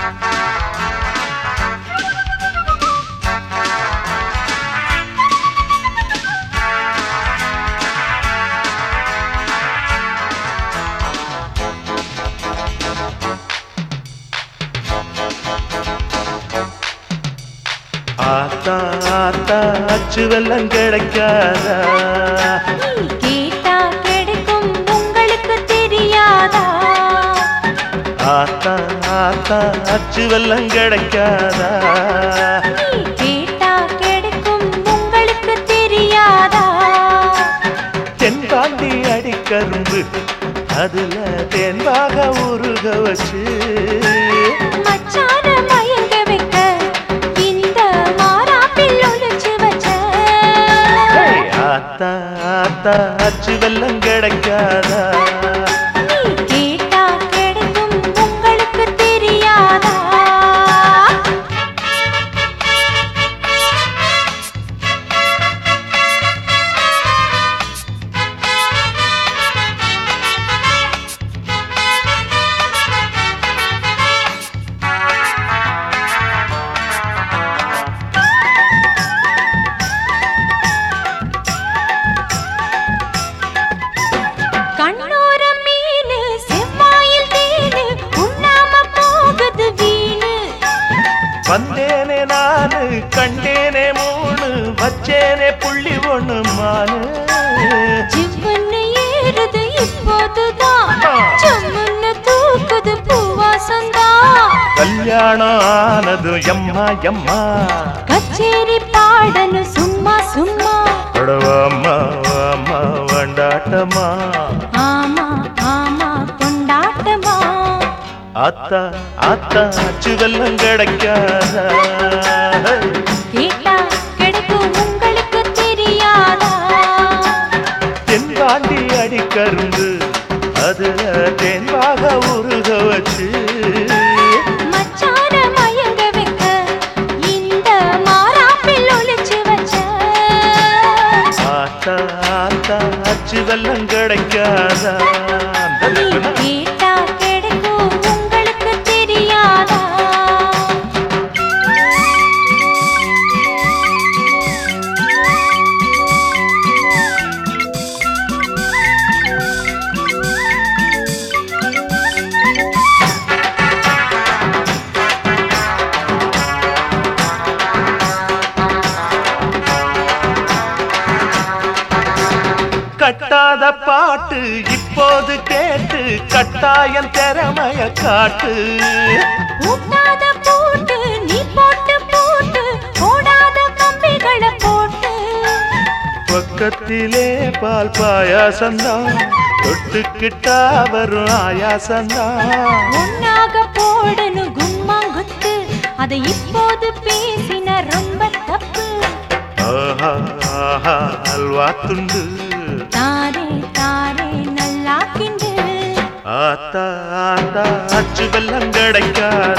ஆத்தா ஆத்தா அச்சு வெள்ளம் கிடைக்காதா கேட்டா கிடைக்கும் உங்களுக்கு தெரியாதா ஆத்தா ஆத்தா அச்சு வெள்ளம் கிடைக்காதா கேட்டா கிடைக்கும் உங்களுக்கு தெரியாதா தென்பாண்டி அடிக்கரும்பு அதுல தேன்பாக உருக வச்சு மச்சான மயங்க வைக்க இந்த மாறாப்பில் ஒளிச்சு வச்ச ஏய், ஆத்தா ஆத்தா அச்சு வெள்ளம் கிடைக்காதா கேட்டா கிடைக்கும் உங்களுக்கு தெரியாதா கண்ணோர மீனு செவ்வாயில் தேனு உண்ணாம போகுது வீணு வந்தேனே நானு கண்டேனே மூணு வச்சேனே புள்ளி ஒண்ணு மானு ஜிவ்வுன்னு ஏறுது இப்போதுதான் ஜம்முன்னு தூக்குது பூவாசந்தான் கல்யாணம் ஆனது எம்மா எம்மா கச்சேரி பாடணும் சும்மா சும்மா அடவாம்மா வாம்மா வண்டாட்டமா ஆமா ஆமா கொண்டாட்டமா ஆத்தா ஆத்தா அச்சு வெள்ளம் கிடைக்காதா கேட்டா கிடைக்கும் உங்களுக்கு தெரியாதா தென்பாண்டி அடிக்கருந்து அதுல தேன்பாக உருக வச்சு மச்சான மயங்க வைக்க இந்த மாறாப்பில் ஒளிச்சு வச்ச ஆத்தா ஆத்தா அச்சு வெள்ளம் கிடைக்காதா நீ கேட்டா கிடைக்கும் உங்களுக்கு தெரியாதா கட்டாத பாட்டு இப்போது கேட்டு கட்டாயம் திறமைய காட்டு ஊட்டாத போட்டு நீ போட்டு போட்டு போடாத கம்பிகளை போட்டு பக்கத்திலே பால் பாயாசந்தான் தொட்டுக்கிட்டா வரும் ஆயாசந்தான் ஒன்னாக போடணும் கும்மாங்குத்து அதை இப்போது பேசின ரொம்ப தப்பு ஆஹா ஆஹா அல்வா துண்டு தாரே தாரே நல்லா கிண்டு ஆத்தா ஆத்தா அச்சு வெள்ளம் கிடைக்காதா